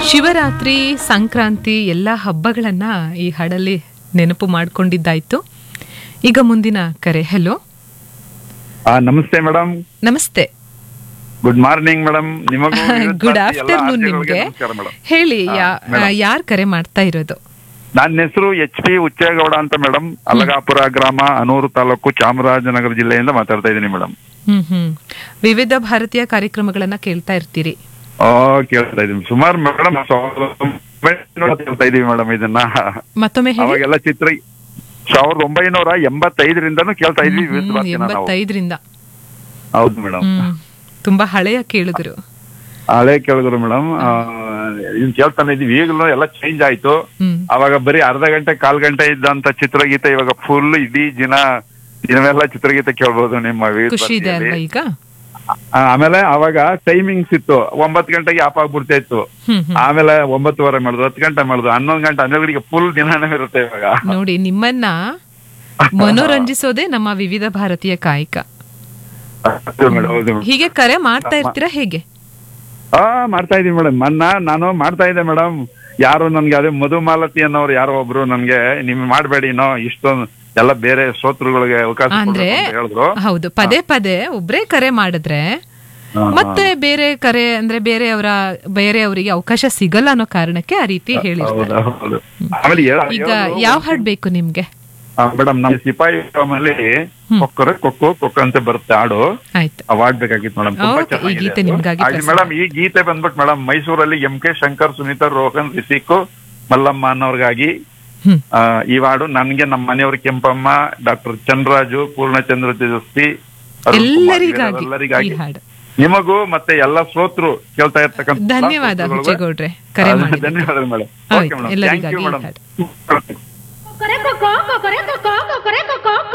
ಶಿವರಾತ್ರಿ ಸಂಕ್ರಾಂತಿ ಎಲ್ಲ ಹಬ್ಬಗಳನ್ನ ಈ ಹಾಡಲ್ಲಿ ನೆನಪು ಮಾಡ್ಕೊಂಡಿದ್ದಾಯ್ತು ಈಗ ಮುಂದಿನ ಕರೆ ಹೆಲೋ ಆ, ನಮಸ್ತೆ ಮೇಡಮ್ ನಮಸ್ತೆ ಗುಡ್ ಮಾರ್ನಿಂಗ್ ಮೇಡಮ್ ನಿಮಗೂ ಗುಡ್ ಎಲ್ಲ ಆಫ್ಟರ್ನೂನ್ ಆರ್ಜೆಗಳಿಗೆ ನಿಮ್ಗೆ ನಮಸ್ಕಾರ ಮೇಡಮ್ ಹೇಳಿ ಹಾ, ಮೇಡಮ್. ಯಾರ್ ಕರೆ ಮಾಡ್ತಾ ಇರೋದು ನನ್ನ ಹೆಸರು ಎಚ್ ಪಿ ಉಚ್ಚೇಗೌಡ ಅಂತ ಮೇಡಮ್ ಅಲಗಾಪುರ ಗ್ರಾಮ ಅನೂರು ತಾಲೂಕು ಚಾಮರಾಜನಗರ ಜಿಲ್ಲೆಯಿಂದ ಮಾತಾಡ್ತಾ ಇದ್ದೀನಿ ಮೇಡಮ್ ಹ್ಮ್ ಹ್ಮ್ ವಿವಿಧ ಭಾರತೀಯ ಕಾರ್ಯಕ್ರಮಗಳನ್ನ ಕೇಳ್ತಾ ಇರ್ತೀರಿ ಓ ಕೇಳ್ತಾ ಇದೀವಿ ಸುಮಾರು ಮೇಡಮ್ ಕೇಳ್ತಾ ಇದೀವಿ ಮೇಡಮ್ ಇದನ್ನ ಮತ್ತೊಮ್ಮೆ ಹೇಳಿ ಅವಾಗೆಲ್ಲ ಚಿತ್ರ ಸಾವಿರದ ಒಂಬೈನೂರ ಎಂಬತ್ತೈದರಿಂದನೂ ಕೇಳ್ತಾ ಇದ್ವಿ ಹ್ಮ್, ವಿವಿಧ ಭಾರತೀಯನ ನಾವು ಎಂಬತ್ತೈದರಿಂದ ಹೌದು ಮೇಡಮ್ ಹ್ಮ್ ತುಂಬಾ ಹಳೆಯ ಕೇಳಿದ್ರು ಹಳೆ ಕೇಳಿದ್ರು ಮೇಡಮ್ ಇನ್ ಕೇಳ್ತಾನೆ ಇದೀವಿ ಈಗಲೂ ಎಲ್ಲ ಚೇಂಜ್ ಆಯ್ತು ಹ್ಮ್ ಅವಾಗ ಬರೀ ಅರ್ಧ ಗಂಟೆ ಕಾಲ್ ಗಂಟೆ ಇದ್ದಂತ ಚಿತ್ರಗೀತೆ ಇವಾಗ ಫುಲ್ ಇಡೀ ದಿನ ದಿನವೆಲ್ಲ ಚಿತ್ರಗೀತೆ ಕೇಳ್ಬೋದು ನಿಮ್ಮ ವಿವಿಧ ಖುಷಿ ಇದೆ ಅಲ್ವಾ ಭಾರತಿಯಲ್ಲಿ. ಈಗ ಆ, ಆಮೇಲೆ ಅವಾಗ ಟೈಮಿಂಗ್ಸ್ ಇತ್ತು ಒಂಬತ್ತು ಗಂಟೆಗೆ ಆಫ್ ಆಗ್ಬಿಡ್ತಾ ಇತ್ತು ಹ್ಮ್ ಹ್ಮ್ ಆಮೇಲೆ ಒಂಬತ್ತುವರೆ ಮಾಡುದು ಹತ್ತು ಗಂಟೆ ಮಾಡುದು ಹನ್ನೊಂದು ಗಂಟೆ ಹನ್ನೆರಡು ಗಂಟೆಗೆ ಫುಲ್ ದಿನಾನೇ ಇರುತ್ತೆ ಇವಾಗ ನೋಡಿ ನಿಮ್ಮನ್ನ ಮನೋರಂಜಿಸೋದೇ ನಮ್ಮ ವಿವಿಧ ಭಾರತೀಯ ಕಾಯಕ ಹೌದು ಮೇಡಮ್ ಹೌದು ಮೇಡಮ್ ಹೀಗೆ ಕರೆ ಮಾಡ್ತಾ ಇರ್ತೀರಾ ಹೇಗೆ ಆ ಮಾಡ್ತಾ ಇದೀವಿ ಮೇಡಮ್ ಮನ್ನ ನಾನು ಮಾಡ್ತಾ ಇದ್ದೆ ಮೇಡಮ್ ಯಾರು ನನ್ಗೆ ಅದೇ ಮಧುಮಾಲತಿ ಅನ್ನೋರು ಯಾರೋ ಒಬ್ರು ನನ್ಗೆ ನಿಮ್ ಮಾಡ್ಬೇಡಿ ನೋ ಇಷ್ಟೊಂದು ಎಲ್ಲ ಬೇರೆ ಶ್ರೋತೃಗಳಿಗೆ ಅವಕಾಶ ಅಂದ್ರೆ ಕೊಡ್ಬೇಕು ಅಂತ ಹೇಳಿದ್ರು ಹೌದು ಪದೇ ಪದೇ ಒಬ್ರೇ ಕರೆ ಮಾಡಿದ್ರೆ ಹಾ, ಹಾ. ಮತ್ತೆ ಬೇರೆ ಕರೆ ಅಂದ್ರೆ ಬೇರೆಯವರ ಬೇರೆಯವರಿಗೆ ಅವಕಾಶ ಸಿಗಲ್ಲ ಅನ್ನೋ ಕಾರಣಕ್ಕೆ ಆ ರೀತಿ ಹೇಳಿರ್ತಾರೆ ಹೌದು ಹೌದು ಆಮೇಲೆ ಹೇಳ- ಈಗ ಹೇಳಿದ್ರು, ಯಾವ ಹಾಡ್ ಬೇಕು ನಿಮ್ಗೆ ಆ, ಮೇಡಮ್ ನಮ್ಮ ಸಿಪಾಯಿ ಅಲ್ಲಿ ಕೊಕ್ಕರೆ ಕೊಕ್ಕೋ ಕೊಕ್ಕ ಅಂತ ಬರುತ್ತೆ ಹಾಡು ಆಯ್ತು ಅವಾರ್ಡ್ ಬೇಕಾಗಿತ್ತು ಮೇಡಮ್ ತುಂಬಾ Okay, ಈ ಗೀತೆ ಚೆನ್ನಾಗಿದೆ ನಿಮ್ಗಾಗಿ ಅದು. ಹಾಗೆ ಮೇಡಮ್ ಈ ಗೀತೆ ಬಂದ್ಬಿಟ್ಟು ಮೇಡಮ್ ಮೈಸೂರಲ್ಲಿ ಎಂ ಕೆ ಶಂಕರ್ ಸುನೀತಾ ರೋಹನ್ ರಿಸಿಕು ಮಲ್ಲಮ್ಮ ಅನ್ನೋರ್ಗಾಗಿ ಹ್ಮ್ ಆ, ಈ ಹಾಡು ನನ್ಗೆ ನಮ್ಮ ಮನೆಯವ್ರ ಕೆಂಪಮ್ಮ ಡಾಕ್ಟರ್ ಚಂದ್ರರಾಜು ಪೂರ್ಣಚಂದ್ರ ತೇಜಸ್ವಿ ಅರುಣ್ ಕುಮಾರ್ ಎಲ್ಲರಿಗಾಗಿ ಈ ಎಲ್ಲರಿಗಾಗಿ ಹಾಡು ನಿಮಗೂ ಮತ್ತೆ ಎಲ್ಲ ಶ್ರೋತೃ ಕೇಳ್ತಾ ಇರ್ತಕ್ಕಂಥ ಎಲ್ಲಾ ಧನ್ಯವಾದ ಶ್ರೋತೃಗಳಿಗೂ ಹುಚ್ಚೇಗೌಡ್ರೆ ಕರೆ ಆ, ಮಾಡಿ ಧನ್ಯವಾದ ಮೇಡಮ್ ಆಯ್ತು, ಓಕೆ ಮೇಡಮ್ ಥ್ಯಾಂಕ್ ಎಲ್ಲರಿಗಾಗಿ ಯು ಈ ಮೇಡಮ್ ಹಾಡು. Cocoreco, cocoreco, cocoreco, cocoreco,